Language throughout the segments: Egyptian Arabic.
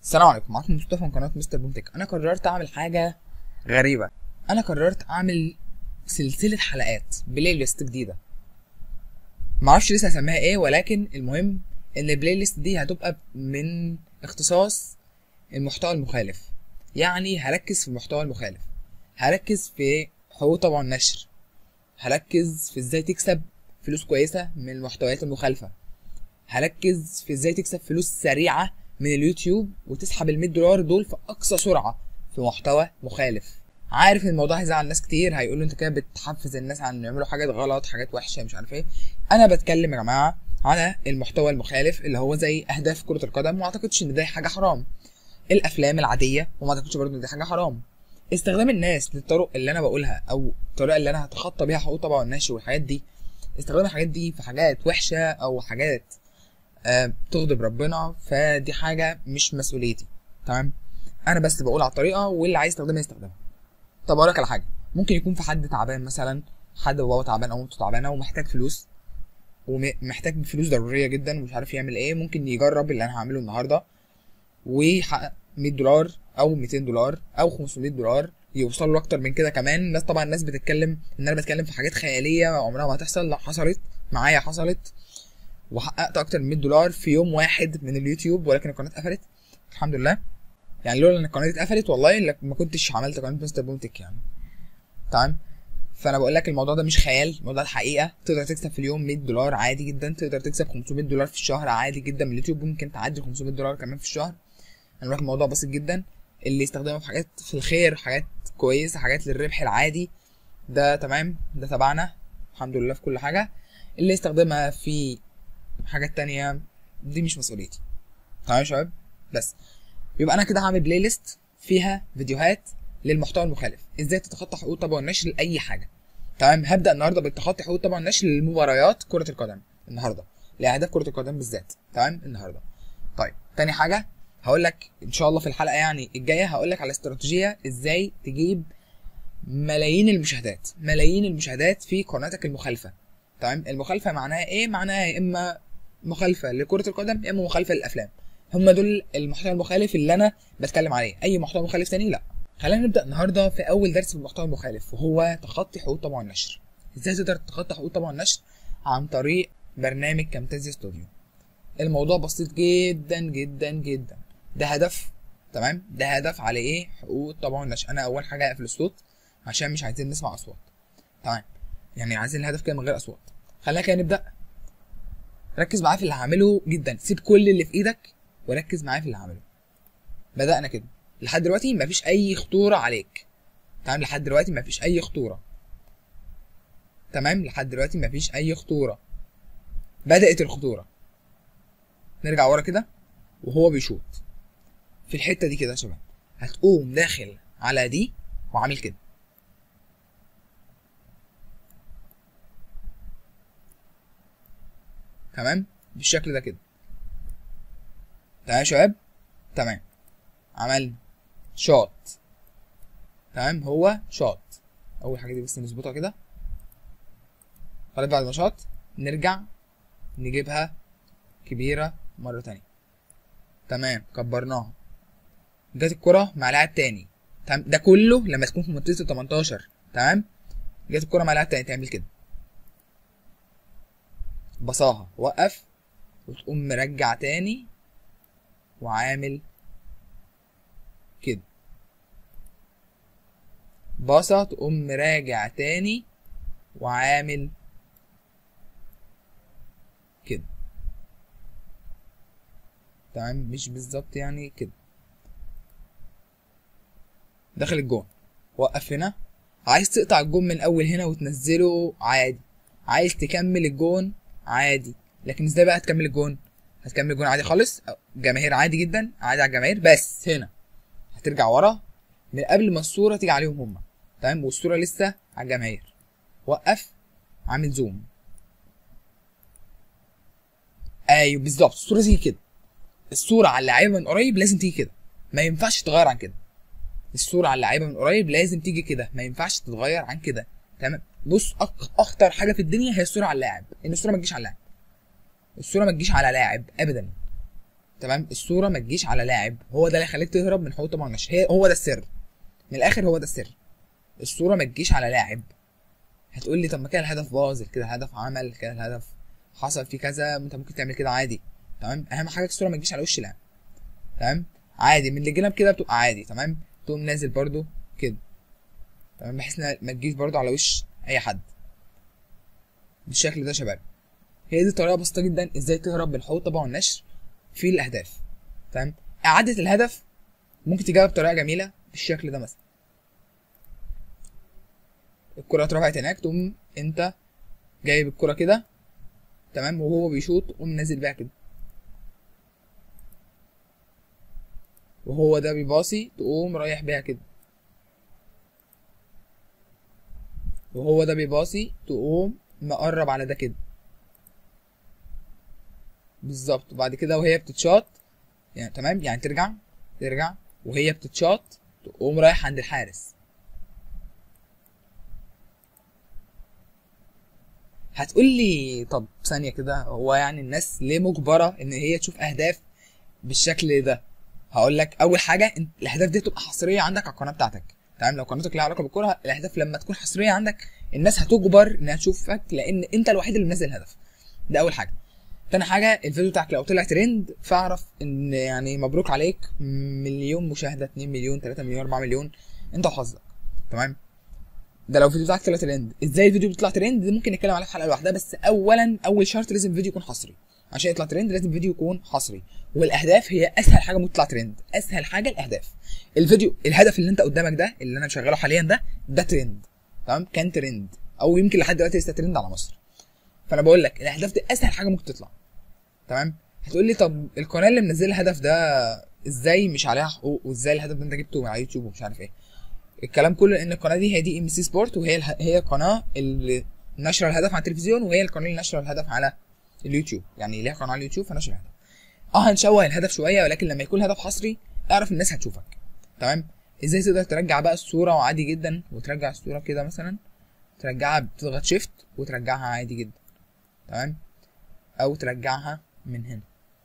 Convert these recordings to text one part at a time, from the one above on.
السلام عليكم معاكم مصطفى من قناه مستر بومتك انا قررت اعمل حاجه غريبه انا قررت اعمل سلسله حلقات بلاي ليست جديده معرفش لسه هسميها ايه ولكن المهم ان البلاي ليست دي هتبقى من اختصاص المحتوى المخالف يعني هركز في المحتوى المخالف هركز في حقوق طبعا النشر هركز في ازاي تكسب فلوس كويسه من المحتويات المخالفه هركز في ازاي تكسب فلوس سريعه من اليوتيوب وتسحب ال 100 دولار دول في اقصى سرعه في محتوى مخالف عارف ان الموضوع هيزعل ناس كتير هيقولوا انت كده بتحفز الناس عن يعملوا حاجات غلط حاجات وحشه مش عارف ايه انا بتكلم يا جماعه على المحتوى المخالف اللي هو زي اهداف كره القدم وما اعتقدش ان ده حاجه حرام الافلام العاديه وما اعتقدش برضه ان دي حاجه حرام استخدام الناس للطرق اللي انا بقولها او الطريقه اللي انا هتخطى بيها حقوق طبعا النشر والحاجات دي استخدام الحاجات دي في حاجات وحشه او حاجات آه، تغضب ربنا فدي حاجه مش مسؤوليتي تمام انا بس بقول على الطريقه واللي عايز يستخدمها يستخدمها طب اقول لك على حاجه ممكن يكون في حد تعبان مثلا حد باباه تعبان او مامته تعبانه ومحتاج فلوس ومحتاج فلوس ضروريه جدا ومش عارف يعمل ايه ممكن يجرب اللي انا هعمله النهارده ويحقق 100 دولار او 200 دولار او 500 دولار يوصل له اكتر من كده كمان الناس طبعا الناس بتتكلم ان انا بتكلم في حاجات خياليه عمرها ما هتحصل لا حصلت معايا حصلت وحققت اكتر من 100 دولار في يوم واحد من اليوتيوب ولكن القناه اتقفلت الحمد لله يعني لولا ان القناه دي اتقفلت والله لك ما كنتش عملت قناه مستر بومتك يعني تمام فانا بقول لك الموضوع ده مش خيال الموضوع ده حقيقه تقدر تكسب في اليوم 100 دولار عادي جدا تقدر تكسب 500 دولار في الشهر عادي جدا من اليوتيوب ممكن تعدي 500 دولار كمان في الشهر انا بقول لك الموضوع بسيط جدا اللي يستخدمه في حاجات في الخير حاجات كويسه حاجات للربح العادي ده تمام ده تبعنا الحمد لله في كل حاجه اللي يستخدمها في حاجات تانية دي مش مسؤوليتي تمام يا شباب بس يبقى انا كده هعمل بلاي ليست فيها فيديوهات للمحتوى المخالف ازاي تتخطى حقوق طبع النشر لاي حاجه تمام هبدا النهارده بالتخطي حقوق طبع النشر للمباريات كره القدم النهارده لاهداف كره القدم بالذات تمام النهارده طيب تاني حاجه هقول لك ان شاء الله في الحلقه يعني الجايه هقول لك على استراتيجيه ازاي تجيب ملايين المشاهدات ملايين المشاهدات في قناتك المخالفه تمام المخالفه معناها ايه معناها يا اما مخالفه لكره القدم يا اما مخالفه للافلام هم دول المحتوى المخالف اللي انا بتكلم عليه اي محتوى مخالف تاني لا خلينا نبدا النهارده في اول درس في المحتوى المخالف وهو تخطي حقوق طبع النشر ازاي تقدر تتخطى حقوق طبع النشر عن طريق برنامج كامتازيا ستوديو الموضوع بسيط جدا جدا جدا ده هدف تمام ده هدف على ايه حقوق طبع النشر انا اول حاجه اقفل الصوت عشان مش عايزين نسمع اصوات تمام يعني عايزين الهدف كده من غير اصوات خلينا كده نبدا ركز معايا في اللي هعمله جدا سيب كل اللي في ايدك وركز معايا في اللي هعمله بدأنا كده لحد دلوقتي مفيش أي خطورة عليك تمام لحد دلوقتي مفيش أي خطورة تمام لحد دلوقتي مفيش أي خطورة بدأت الخطورة نرجع ورا كده وهو بيشوط في الحتة دي كده يا شباب هتقوم داخل على دي وعامل كده تمام بالشكل ده كده تمام يا شباب تمام عملنا شوت تمام هو شوت اول حاجه دي بس نظبطها كده خلاص بعد ما شوت نرجع نجيبها كبيره مره تانية تمام كبرناها جت الكره مع لاعب تاني تمام ده كله لما تكون في منطقه ال 18 تمام جت الكره مع لاعب تاني تعمل كده بصاها وقف وتقوم مرجع تاني وعامل كده باصة تقوم راجع تاني وعامل كده تمام مش بالظبط يعني كده داخل الجون وقف هنا عايز تقطع الجون من اول هنا وتنزله عادي عايز تكمل الجون عادي لكن ازاي بقى تكمل الجون هتكمل الجون عادي خالص جماهير عادي جدا عادي على الجماهير بس هنا هترجع ورا من قبل ما الصوره تيجي عليهم هما تمام والصوره لسه على الجماهير وقف عامل زوم ايوه بالظبط الصوره تيجي كده الصوره على اللعيبه من قريب لازم تيجي كده ما ينفعش تتغير عن كده الصوره على اللعيبه من قريب لازم تيجي كده ما ينفعش تتغير عن كده تمام بص أك... اخطر حاجه في الدنيا هي الصوره على اللاعب ان الصوره ما تجيش على اللاعب الصوره ما تجيش على لاعب ابدا تمام الصوره ما تجيش على لاعب هو ده اللي هيخليك تهرب من حقوق طبعا النشر هي هو ده السر من الاخر هو ده السر الصوره ما تجيش على لاعب هتقول لي طب ما كده الهدف باظ كده الهدف عمل كده الهدف حصل فيه كذا انت ممكن تعمل كده عادي تمام اهم حاجه الصوره ما تجيش على وش لاعب تمام عادي من الجنب كده بتبقى عادي تمام تقوم نازل برضو كده تمام بحيث انها ما تجيش برضو على وش اي حد بالشكل ده يا شباب هي دي طريقه بسيطه جدا ازاي تهرب من حقوق طبع النشر في الاهداف تمام اعاده الهدف ممكن تجيبها بطريقه جميله بالشكل ده مثلا الكره اترفعت هناك تقوم انت جايب الكره كده تمام وهو بيشوط تقوم نازل بيها كده وهو ده بيباصي تقوم رايح بيها كده وهو ده بيباصي تقوم مقرب على ده كده بالظبط وبعد كده وهي بتتشاط يعني تمام يعني ترجع ترجع وهي بتتشاط تقوم رايح عند الحارس هتقول لي طب ثانيه كده هو يعني الناس ليه مجبره ان هي تشوف اهداف بالشكل ده هقول لك اول حاجه انت الاهداف دي تبقى حصريه عندك على القناه بتاعتك تمام لو قناتك ليها علاقه بالكوره الاهداف لما تكون حصريه عندك الناس هتجبر انها تشوفك لان انت الوحيد اللي منزل الهدف ده اول حاجه تاني حاجه الفيديو بتاعك لو طلع ترند فاعرف ان يعني مبروك عليك مليون مشاهده 2 مليون 3 مليون 4 مليون انت وحظك تمام ده لو الفيديو بتاعك طلع ترند ازاي الفيديو بيطلع ترند دي ممكن نتكلم عليه في حلقه لوحدها بس اولا اول شرط لازم الفيديو يكون حصري عشان يطلع ترند لازم الفيديو يكون حصري والاهداف هي اسهل حاجه ممكن تطلع ترند اسهل حاجه الاهداف الفيديو الهدف اللي انت قدامك ده اللي انا مشغله حاليا ده ده ترند تمام كان ترند او يمكن لحد دلوقتي لسه ترند على مصر فانا بقول لك الاهداف دي اسهل حاجه ممكن تطلع تمام هتقول لي طب القناه اللي منزله الهدف ده ازاي مش عليها حقوق وازاي الهدف ده انت جبته من على يوتيوب ومش عارف ايه الكلام كله ان القناه دي هي دي ام سي سبورت وهي اله... هي القناه اللي نشر الهدف على التلفزيون وهي القناه اللي نشر الهدف على اليوتيوب يعني ليها قناه على اليوتيوب فنشر الهدف اه هنشوه الهدف شويه ولكن لما يكون الهدف حصري اعرف الناس هتشوفك تمام ازاي تقدر ترجع بقى الصوره وعادي جدا وترجع الصوره كده مثلا ترجعها بتضغط شيفت وترجعها عادي جدا تمام او ترجعها من هنا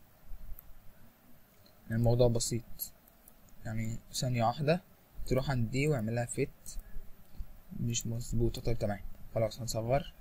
الموضوع بسيط يعني ثانية واحدة تروح عند دي واعمل لها فيت مش مظبوطة طيب تمام خلاص هنصغر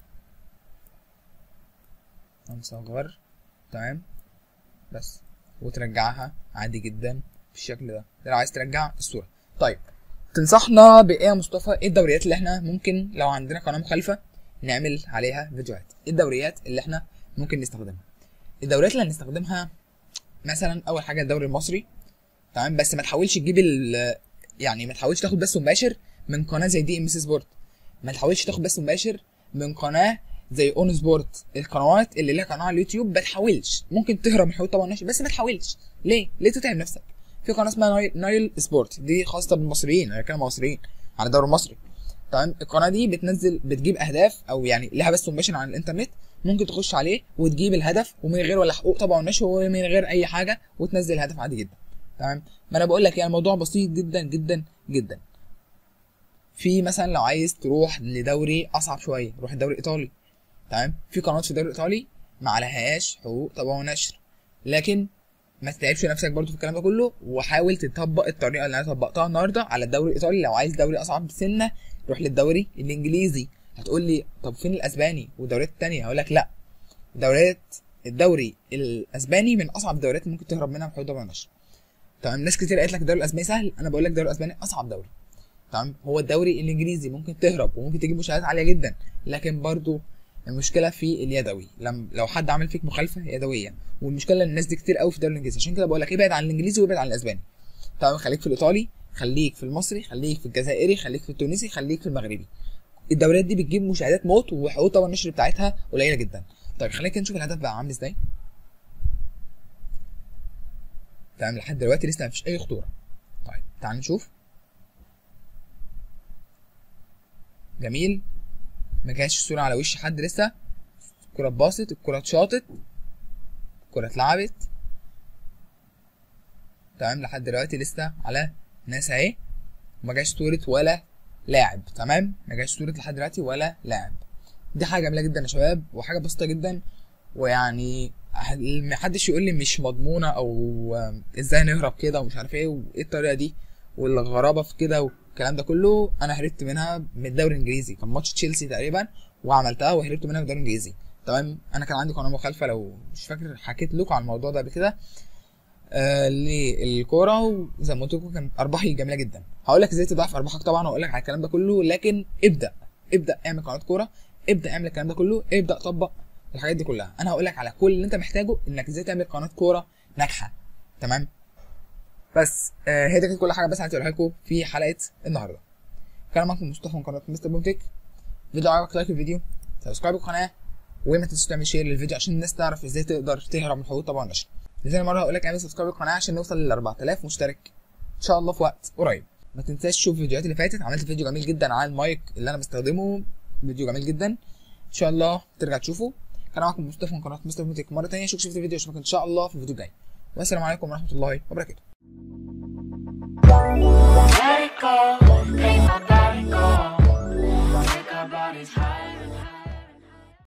هنصغر تمام بس وترجعها عادي جدا بالشكل ده ده لو عايز ترجع الصورة طيب تنصحنا بايه يا مصطفى ايه الدوريات اللي احنا ممكن لو عندنا قناة مخالفة نعمل عليها فيديوهات ايه الدوريات اللي احنا ممكن نستخدمها الدوريات اللي هنستخدمها مثلا اول حاجه الدوري المصري تمام بس ما تحاولش تجيب ال يعني ما تحاولش تاخد بث مباشر من قناه زي دي ام سي سبورت ما تحاولش تاخد بث مباشر من قناه زي اون سبورت القنوات اللي ليها قناه على اليوتيوب ما تحاولش ممكن تهرب من حقوق طبعا النشر بس ما تحاولش ليه ليه تتعب نفسك في قناه اسمها نايل, نايل سبورت دي خاصه بالمصريين انا بتكلم مصريين على الدوري المصري تمام القناه دي بتنزل بتجيب اهداف او يعني لها بث مباشر عن الانترنت ممكن تخش عليه وتجيب الهدف ومن غير ولا حقوق طبعا ونشر ومن غير اي حاجه وتنزل الهدف عادي جدا تمام ما انا بقول لك يعني الموضوع بسيط جدا جدا جدا في مثلا لو عايز تروح لدوري اصعب شويه روح الدوري الايطالي تمام في قنوات في الدوري الايطالي ما عليهاش حقوق طبعا ونشر لكن ما تتعبش نفسك برضو في الكلام ده كله وحاول تطبق الطريقه اللي انا طبقتها النهارده على الدوري الايطالي لو عايز دوري اصعب سنه روح للدوري الانجليزي هتقول لي طب فين الاسباني والدوريات التانية هقول لك لا دوريات الدوري الاسباني من اصعب الدوريات اللي ممكن تهرب منها بحوض طبعا النشر تمام ناس كتير قالت لك الدوري الاسباني سهل انا بقول لك الدوري الاسباني اصعب دوري تمام هو الدوري الانجليزي ممكن تهرب وممكن تجيب مشاهدات عاليه جدا لكن برضو المشكله في اليدوي لم لو حد عمل فيك مخالفه يدويه والمشكله ان الناس دي كتير قوي في الدوري الانجليزي عشان كده بقول لك ابعد عن الانجليزي وابعد عن الاسباني تمام خليك في الايطالي خليك في المصري خليك في الجزائري خليك في التونسي خليك في المغربي الدوريات دي بتجيب مشاهدات موت وحقوق طبعا النشر بتاعتها قليله جدا طيب خلينا كده نشوف الهدف بقى عامل ازاي تمام لحد دلوقتي لسه مفيش اي خطوره طيب تعال نشوف جميل ما جاش الصوره على وش حد لسه الكره اتباصت الكره اتشاطت الكره اتلعبت تمام لحد دلوقتي لسه على ناس اهي ما جاش صوره ولا لاعب تمام ما جاش صوره لحد دلوقتي ولا لاعب دي حاجه جميله جدا يا شباب وحاجه بسيطه جدا ويعني محدش يقول لي مش مضمونه او آه، ازاي نهرب كده ومش عارف ايه وايه الطريقه دي والغرابه في كده والكلام ده كله انا هربت منها من الدوري الانجليزي كان ماتش تشيلسي تقريبا وعملتها وهربت منها من الدوري الانجليزي تمام انا كان عندي قناه مخالفه لو مش فاكر حكيت لكم عن الموضوع ده قبل كده آه للكوره وزي ما قلت لكم كانت ارباحي جميله جدا هقول لك ازاي تضاعف ارباحك طبعا وهقول لك على الكلام ده كله لكن ابدا ابدا اعمل قناه كوره ابدا اعمل الكلام ده كله ابدا طبق الحاجات دي كلها انا هقول لك على كل اللي انت محتاجه انك ازاي تعمل قناه كوره ناجحه تمام بس آه هي دي كانت كل حاجه بس عايز اقولها لكم في حلقه النهارده كان معاكم مصطفى من قناه مستر بومتك فيديو عجبك لايك الفيديو سبسكرايب القناه وما تنساش تعمل شير للفيديو عشان الناس تعرف ازاي تقدر تهرب من الحدود طبعا نشر لتاني مره هقول لك اعمل سبسكرايب القناه عشان نوصل لل 4000 مشترك ان شاء الله في وقت قريب ما تنساش تشوف الفيديوهات اللي فاتت عملت فيديو جميل جدا على المايك اللي انا بستخدمه فيديو جميل جدا ان شاء الله ترجع تشوفه كان معاكم مصطفى من قناه مستر بومتك مره تانية شوف شفت الفيديو اشوفك ان شاء الله في الفيديو الجاي والسلام عليكم ورحمه الله وبركاته Let it go, make my body go. Make our bodies higher and higher.